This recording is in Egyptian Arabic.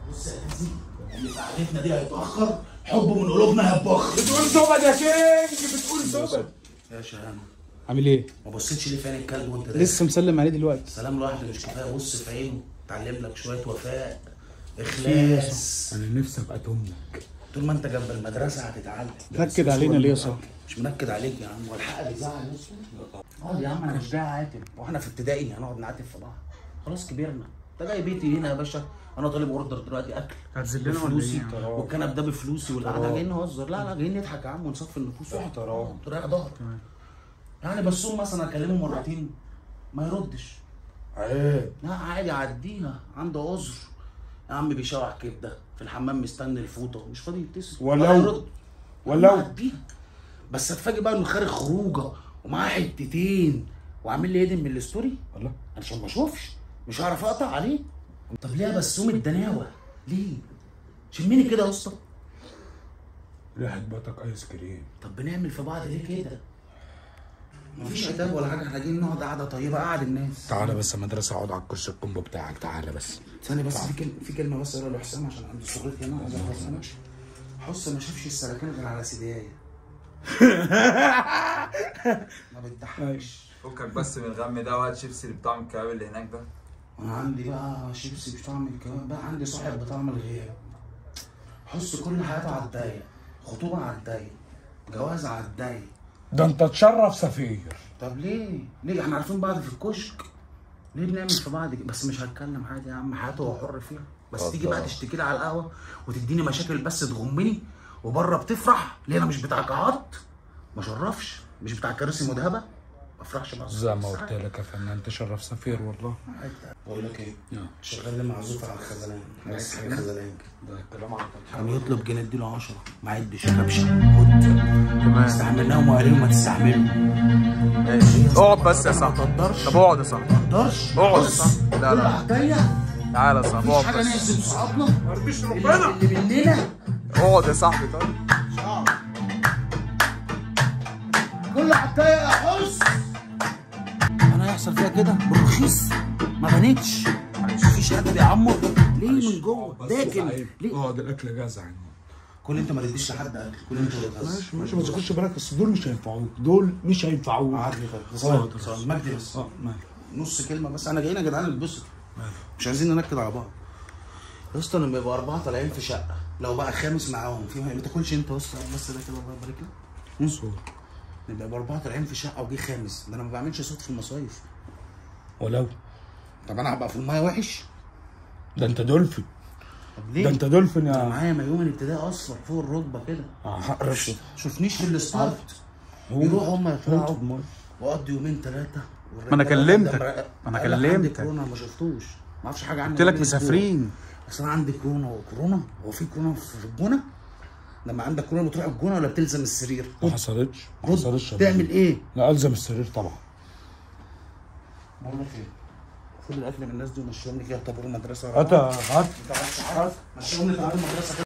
بص يا تيزي اللي في قعدتنا دي هيتاخر حبه من قلوبنا هيتبخر بتقول زبد يا كينج بتقول زبد يا شهامه عامل ايه؟ ما بصيتش ليه فين الكلب وانت داخل لسه مسلم عليه دلوقتي سلام لوحده مش كفايه بص في عينه اتعلم لك شويه وفاء اخلاص انا نفسي ابقى تمك طول ما انت جنب المدرسه هتتعلم نكد علينا ليه يا صاحبي؟ مش منكد عليك يا عم والحق بيزعل نفسه اقعد يا عم انا مش جاي عاتب واحنا في ابتدائي هنقعد نعاتب في بعض خلاص كبرنا انت جاي بيتي هنا يا باشا انا طالب اوردر دلوقتي اكل هتذلنا ولا بفلوسي ايه؟ والكنب ده بفلوسي والقعده جايين نهزر لا لا جايين نضحك يا عم ونصفي النفوس احترام. تريح ظهرك يعني بسوم مثلا اكلمه مرتين ما يردش عيب لا عادي عديها عنده عذر يا عم بيشوح كبده في الحمام مستني الفوطه مش فاضي يتصل ولو- ولا يرد ولو- عديها بس هتفاجئ بقى انه خارج خروجه ومعاه حتتين وعامل لي هيدن من الستوري والله عشان ما اشوفش مش هعرف اقطع عليه طب ليه يا بسوم الدناوه ليه شميني كده يا اسطى ريحه بطك ايس كريم طب بنعمل في بعض ليه كده مفيش عتاب ولا حاجه احنا جايين نقعد قعده طيبه قعد الناس تعالى بس المدرسه اقعد على الكرسي الكومبو بتاعك تعالى بس ثانية بس في كلمة في كلمة بس اقولها لحسام عشان عنده شغل هنا عايز اخلص انا حس ما شافش السلاكين غير على سيدياية ما بتضحكش فكك بس من الغم ده وهات شيبسي اللي بطعم الكباب اللي هناك ده انا عندي بقى شيبسي بطعم الكباب بقى عندي صاحب بطعم الغياب حس كل حياته على الضيق خطوبة على الضيق جواز على الضيق ده انت تشرف سفير طب ليه؟ ليه احنا عارفين بعض في الكشك ليه بنعمل في بعض كده؟ بس مش هتكلم عادي يا عم حياته هو حر فيها بس تيجي بقى تشتكي لي على القهوه وتديني مشاكل بس تغمني وبره بتفرح ليه انا مش بتاع قاعات ما شرفش مش بتاع كراسي مذهبه ما افرحش بقى زي ما قلت لك يا فنان تشرف سفير والله بقول لك ايه نعم. شغال لي معزوف على الخزلان عايز حاجه خزلان كده ده الكلام عنك كان يطلب جنيه اديله 10 ما عدش كبشه خد استحملناهم وقالوا ما تستحملوا اقعد بس يا ما صاحبي تقدرش طب اقعد يا صاحبي ما تقدرش اقعد يا بص، صاحبي لا كل لا حكايه تعالى يا صاحبي مفيش اقعد حاجه بس نحسب صحابنا مرضيش اللي اللي مننا اقعد يا صاحبي طيب كل حكايه يا حس انا هيحصل فيها كده بالرخيص ما بنتش مفيش ادب يا عمو ليه من جوه داكن ليه اقعد الاكل جزع كل انت ما تديش لحد اكل كل انت ماشي ماشي ما تاخدش بالك بس دول مش هينفعوك دول مش هينفعوك عادي ثواني ثواني مجدي بس اه ماشي نص كلمه بس انا جايين يا جدعان نتبسط مش عايزين ننكد على بعض يا اسطى لما يبقى اربعه طالعين في شقه لو بقى خامس معاهم في ما تاكلش انت بس بس ده كده الله يبارك لك صوت نبقى يبقى اربعه طالعين في شقه وجه خامس ده انا ما بعملش صوت في المصايف ولو طب انا هبقى في المايه وحش ده انت دولفين طب ليه ده انت دولفين انا يا معايا مايوه من ابتدائي اصفر فوق الركبه كده آه، حق رشد شوفنيش في الستارت هو- يروحوا هم هو يطلعوا طب واقضي يومين ثلاثه ما أنا كلمتك. ما أنا عندي كلمتك. كورونا ما شفتوش ما اعرفش حاجه عنه قلت لك بقالي مسافرين أسبوع. بس انا عندي كورونا وكورونا هو في كورونا في الجونه لما عندك كورونا بتروح الجونه ولا بتلزم السرير ما حصلتش ما رد. حصلتش يا تعمل بابا. ايه؟ لا الزم السرير طبعا بقول لك ايه خد الاكل من الناس دي ومشيهم لي كده طابور المدرسه هات هات مشيهم لي طابور المدرسه